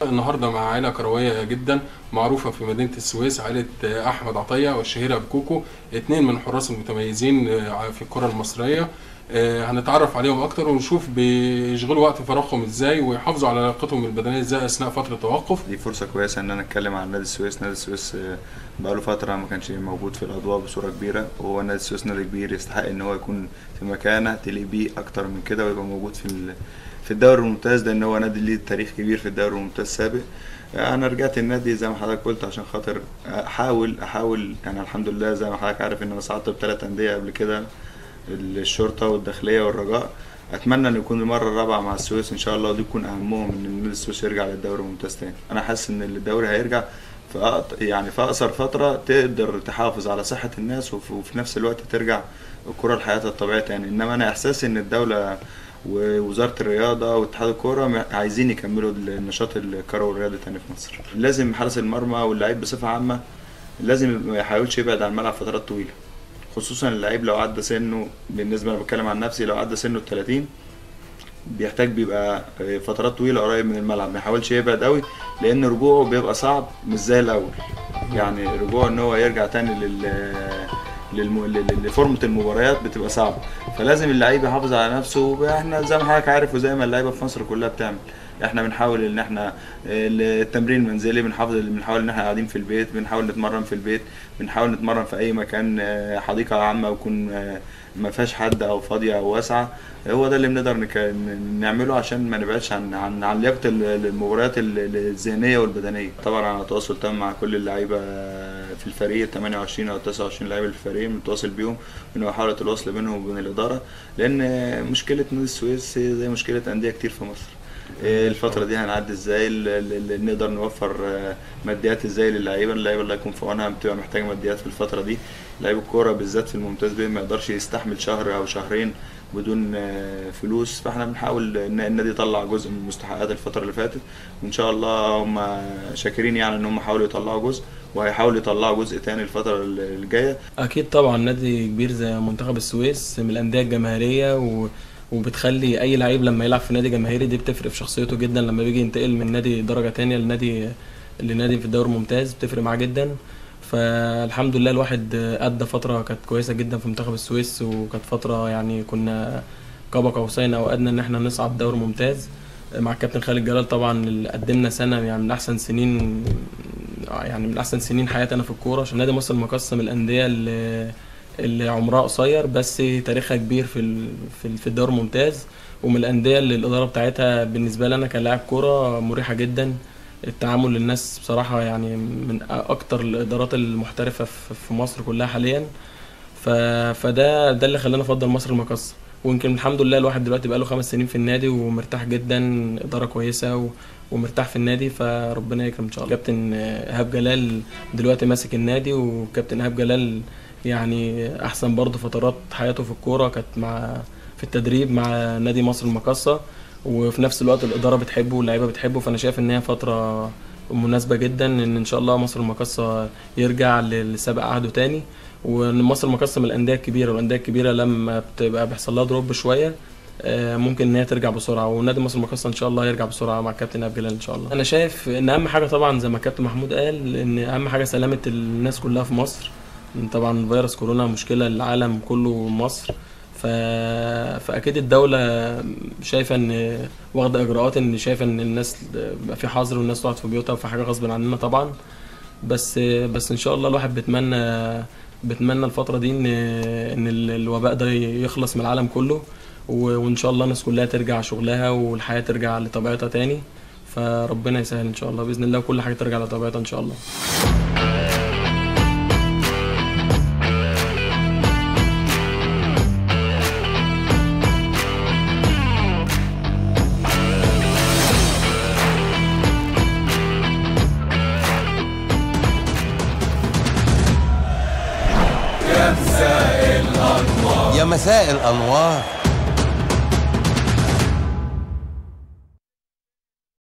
النهارده مع عائله كرويه جدا معروفه في مدينه السويس عائله احمد عطيه والشهيره بكوكو اثنين من الحراس المتميزين في الكره المصريه هنتعرف عليهم اكتر ونشوف بيشغلوا وقت فراغهم ازاي ويحافظوا على لياقتهم البدنيه ازاي اثناء فتره التوقف دي فرصه كويسه ان انا اتكلم عن نادي السويس نادي السويس بقاله فتره ما كانش موجود في الاضواء بصوره كبيره وهو نادي السويس نادي كبير يستحق ان هو يكون في مكانه تليق بيه اكتر من كده ويبقى موجود في في الدوري الممتاز لان هو نادي ليه تاريخ كبير في الدوري الممتاز السابق انا رجعت النادي زي ما حضرتك قلت عشان خاطر احاول احاول يعني الحمد لله زي ما حضرتك عارف ان انا صعدت بثلاث انديه قبل كده الشرطه والداخليه والرجاء اتمنى ان يكون المره الرابعه مع السويس ان شاء الله ودي تكون اهمهم ان النادي السويس يرجع للدوري الممتاز تاني انا حاسس ان الدوري هيرجع في يعني في اقصر فتره تقدر تحافظ على صحه الناس وفي نفس الوقت ترجع الكره لحياتها الطبيعيه تاني انما انا احساسي ان الدوله ووزاره الرياضه واتحاد الكوره عايزين يكملوا النشاط الكروي والرياضي تاني في مصر لازم حارس المرمى واللعيب بصفه عامه لازم ما يحاولش يبعد عن الملعب فترات طويله خصوصا اللعيب لو عدى سنه بالنسبه انا بتكلم عن نفسي لو عدى سنه ال 30 بيحتاج بيبقى فترات طويله قريب من الملعب ما يحاولش يبعد قوي لان رجوعه بيبقى صعب مش زي الاول يعني رجوعه ان هو يرجع تاني لل لفورمه المباريات بتبقى صعبه فلازم اللعيب يحافظ على نفسه احنا زي ما حضرتك عارف وزي ما اللعيبه في مصر كلها بتعمل احنا بنحاول ان احنا التمرين المنزلي بنحافظ بنحاول ان احنا قاعدين في البيت بنحاول نتمرن في البيت بنحاول نتمرن في اي مكان حديقه عامه ويكون ما فيهاش حد او فاضيه او واسعه هو ده اللي بنقدر نعمله عشان ما نبعدش عن عن عن لياقه المباريات الذهنيه والبدنيه طبعا انا تواصل تام مع كل اللعيبه في الفريق 28 او 29 لعيبه في الفريق متواصل بيهم من محاوله الوصل بينهم وبين الاداره لان مشكله نادي السويس زي مشكله انديه كتير في مصر الفترة دي هنعدي ازاي نقدر نوفر ماديات ازاي للعيبة اللعيبة اللي هيكون في عونها بتبقى محتاجة ماديات في الفترة دي لعيب الكورة بالذات في الممتاز بيه ما يقدرش يستحمل شهر او شهرين بدون فلوس فاحنا بنحاول ان النادي يطلع جزء من مستحقات الفترة اللي فاتت وان شاء الله هم شاكرين يعني ان هم حاولوا يطلعوا جزء وهيحاولوا يطلعوا جزء تاني الفترة الجاية اكيد طبعا نادي كبير زي منتخب السويس من الاندية الجماهيرية و وبتخلي اي لعيب لما يلعب في نادي جماهيري دي بتفرق في شخصيته جدا لما بيجي ينتقل من نادي درجه تانية لنادي لنادي في الدوري الممتاز بتفرق معاه جدا فالحمد لله الواحد ادى فتره كانت كويسه جدا في منتخب السويس وكانت فتره يعني كنا قاب قوسين او ادنى ان احنا نصعد دوري ممتاز مع الكابتن خالد جلال طبعا اللي قدمنا سنه يعني من احسن سنين يعني من احسن سنين حياتي انا في الكوره عشان نادي مصر المقسم الانديه اللي اللي عمرها قصير بس تاريخها كبير في في الدوري الممتاز ومن الانديه اللي الاداره بتاعتها بالنسبه لي انا كلاعب كوره مريحه جدا التعامل للناس بصراحه يعني من اكتر الادارات المحترفه في مصر كلها حاليا فده ده اللي خلاني افضل مصر المقصه ويمكن الحمد لله الواحد دلوقتي بقاله خمس سنين في النادي ومرتاح جدا اداره كويسه ومرتاح في النادي فربنا يكرم ان شاء الله كابتن ايهاب جلال دلوقتي ماسك النادي وكابتن ايهاب جلال يعني احسن برضه فترات حياته في الكوره كانت مع في التدريب مع نادي مصر المقاصه وفي نفس الوقت الاداره بتحبه واللعيبه بتحبه فانا شايف ان هي فتره مناسبه جدا ان ان شاء الله مصر المقاصه يرجع لسابق عهده تاني وان مصر المقاصه من الانديه الكبيره والانديه الكبيره لما بتبقى بيحصل لها دروب شويه ممكن ان هي ترجع بسرعه ونادي مصر المقاصه ان شاء الله يرجع بسرعه مع الكابتن ابو جلال ان شاء الله انا شايف ان اهم حاجه طبعا زي ما الكابتن محمود قال ان اهم حاجه سلامه الناس كلها في مصر طبعا فيروس كورونا مشكلة للعالم كله مصر ف... فأكيد الدولة شايفة إن واخدة إجراءات إن شايفة إن الناس بقى في حظر والناس تقعد في بيوتها وفي حاجة غصب عننا طبعا بس بس إن شاء الله الواحد بيتمنى بتمنى الفترة دي إن إن الوباء ده يخلص من العالم كله وإن شاء الله الناس كلها ترجع شغلها والحياة ترجع لطبيعتها تاني فربنا يسهل إن شاء الله بإذن الله وكل حاجة ترجع لطبيعتها إن شاء الله يا مساء الأنوار